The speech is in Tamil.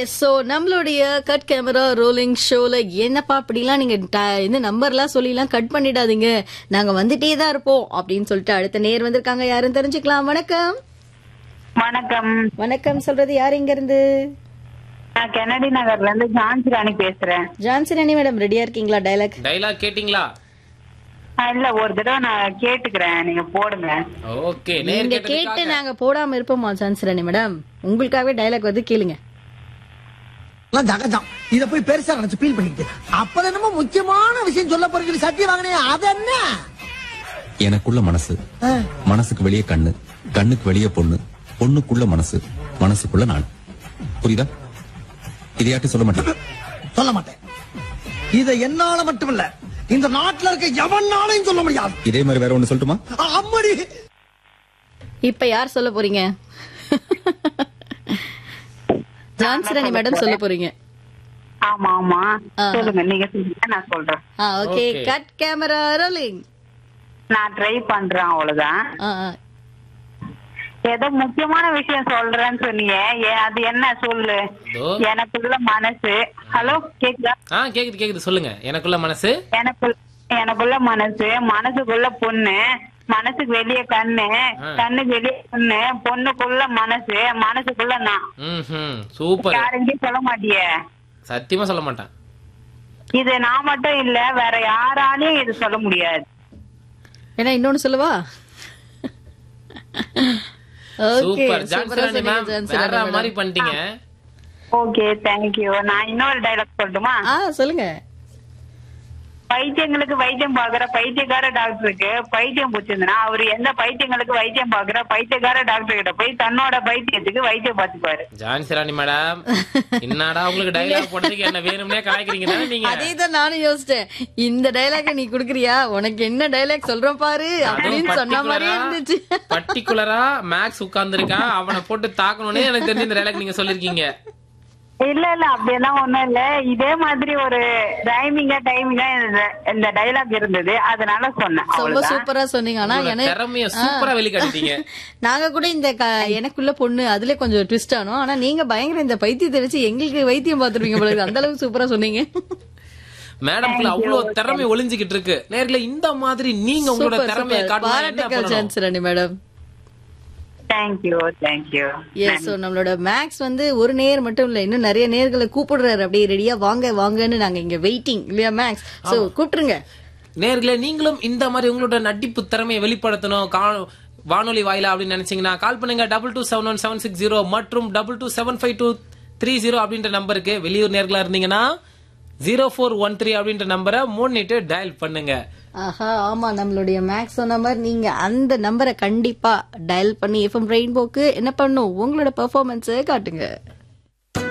எஸ் சோ நம்மளுடைய கட் கேமரா ரோலிங் ஷோல என்னப்பா அப்படிலாம் நீங்க ட- இந்த நம்பர்லாம் சொல்லிலாம் கட் பண்ணிடாதீங்க நாங்க வந்துட்டே தான் இருப்போம் அப்படின்னு சொல்லிட்டு அடுத்த நேர் வந்திருக்காங்க யாருன்னு தெரிஞ்சுக்கலாம் வணக்கம் வணக்கம் வணக்கம் சொல்றது யார் இங்க இருந்து நான் கெனடி நகர்ல இருந்து ஜான்சி ராணி பேசுறேன் ஜான்சி ராணி மேடம் ரெடியா இருக்கீங்களா டைலாக் டைலாக் கேட்டிங்களா ஆ, இல்ல ஒரு தடவை நான் கேட்டுக்கிறேன் நீங்க போடுங்க ஓகே நேர் நீங்க கேட்டு கேட்டதுக்காக நாங்க போடாம இருப்போமா ஜான்சி ராணி மேடம் உங்களுக்காகவே டைலாக் வந்து கேளுங்க எல்லாம் ஜகஜம் இத போய் பெருசா நினைச்சு ஃபீல் பண்ணிட்டு அப்ப என்னமோ முக்கியமான விஷயம் சொல்ல போறீங்க சத்தியம் வாங்கினே அது என்ன எனக்குள்ள மனசு மனசுக்கு வெளியே கண்ணு கண்ணுக்கு வெளியே பொண்ணு பொண்ணுக்குள்ள மனசு மனசுக்குள்ள நான் புரியுதா இதையாட்டி சொல்ல மாட்டேன் சொல்ல மாட்டேன் இத என்னால மட்டுமில்ல இந்த நாட்டுல இருக்க எவனாலையும் சொல்ல முடியாது இதே மாதிரி வேற ஒண்ணு சொல்லட்டுமா அம்மடி இப்ப யார் சொல்ல போறீங்க ஜான்சி ராணி மேடம் சொல்ல போறீங்க ஆமா ஆமா ஆ. சொல்லுங்க நீங்க சொல்லுங்க நான் சொல்றேன் ஆ okay Okay. Cut camera rolling நான் ட்ரை பண்றேன் அவ்வளவுதான் ஏதோ முக்கியமான விஷயம் சொல்றேன்னு சொன்னீங்க ஏ, அது என்ன சொல்லு இதோ. எனக்குள்ள மனசு ஹலோ கேக்குதா ஆ கேக்குது கேக்குது சொல்லுங்க எனக்குள்ள மனசு எனக்குள்ள எனக்குள்ள மனசு மனசுக்குள்ள பொண்ணு மனசுக்கு வெளியே கண்ணு ஆ. கண்ணுக்கு வெளியே பொண்ணு பொண்ணுக்குள்ள மனசு மனசுக்குள்ள நான் ம் சூப்பர் யாருக்கும் சொல்ல மாட்டியே சத்தியமா சொல்ல மாட்டேன் இது நான் மட்டும் இல்ல வேற யாராலையும் இது சொல்ல முடியாது ஏன்னா இன்னொன்னு சொல்லவா ஓகே சூப்பர் ஜான்சன் மேம் வேற மாதிரி பண்ணிட்டீங்க ஓகே தேங்க்யூ நான் இன்னொரு டைலாக் சொல்லட்டுமா ஆ சொல்லுங்க பைத்தியங்களுக்கு வைத்தியம் பாக்குற பைத்தியக்கார டாக்டருக்கு பைத்தியம் பிடிச்சிருந்தனா அவரு எந்த பைத்தியங்களுக்கு வைத்தியம் பாக்குற பைத்தியக்கார டாக்டர் கிட்ட போய் தன்னோட பைத்தியத்துக்கு வைத்தியம் பார்த்துப்பாரு ஜான்சி ராணி மேடம் என்னடா உங்களுக்கு டைலாக் போடுறதுக்கு என்ன வேணும்னே கலாய்க்கிறீங்க தானே நீங்க அதே தான் நானும் யோசிச்சேன் இந்த டைலாக நீ குடுக்குறியா உனக்கு என்ன டைலாக் சொல்றேன் பாரு அப்படின்னு சொன்ன மாதிரியே இருந்துச்சு பர்டிகுலரா மேக்ஸ் உட்கார்ந்துருக்கான் அவனை போட்டு தாக்கணும்னே எனக்கு தெரிஞ்ச இந்த டைலாக் நீங்க சொல்லிருக்கீங்க இல்ல இல்ல அப்படியெல்லாம் ஒண்ணும் இல்ல இதே மாதிரி ஒரு டைமிங்கா டைமிங்கா இந்த டைலாக் இருந்தது அதனால சொன்னேன் ரொம்ப அவ்வளவுதான். சூப்பரா சொன்னீங்க ஆனா உங்களோட எனக்கு திறமைய சூப்பரா வெளிக்காட்டிட்டீங்க நாங்க கூட இந்த க- எனக்குள்ள பொண்ணு அதுல கொஞ்சம் ட்விஸ்ட் ஆனோம் ஆனா நீங்க பயங்கர இந்த பைத்தியத்தை வச்சு எங்களுக்கு வைத்தியம் பாத்துருவீங்க போல இருக்கு. அந்த அளவுக்கு சூப்பரா சொன்னீங்க மேடம்குள்ள அவ்வளவு திறமை ஒளிஞ்சுகிட்டு இருக்கு நேர்ல இந்த மாதிரி நீங்க உங்களோட சூப்பர் திறமையை சூப்பர் காட்டணும் என்ன பாராட்டுக்கள் பண்ணணும் Jhansi Rani madam thank you thank you yes so நம்மளோட மேக்ஸ் வந்து ஒரு நேர் மட்டும் இல்ல இன்னும் நிறைய நேர்களை கூப்பிடுறாரு அப்படியே ரெடியா வாங்க வாங்கன்னு நாங்க இங்க வெயிட்டிங் இல்லையா மேக்ஸ் சோ கூப்பிட்டுருங்க நேர்களே நீங்களும் இந்த மாதிரி உங்களோட நடிப்பு திறமையை வெளிப்படுத்தணும் கா- வானொலி வாயிலா அப்படின்னு நினைச்சீங்கன்னா கால் பண்ணுங்க double two seven one seven six zero மற்றும் double two seven five two three zero அப்படின்ற நம்பருக்கு வெளியூர் நேர்களா இருந்தீங்கன்னா ஜீரோ ஃபோர் ஒன் த்ரீ அப்படின்ற நம்பரை மூணிட்டு டயல் பண்ணுங்க ஆஹா ஆமா நம்மளுடைய மேக்ஸ் சொன்ன மாதிரி நீங்க அந்த நம்பரை கண்டிப்பா டயல் பண்ணி எஃப்எம் ரெயின்போக்கு என்ன பண்ணும் உங்களோட பெர்ஃபார்மன்ஸை காட்டுங்க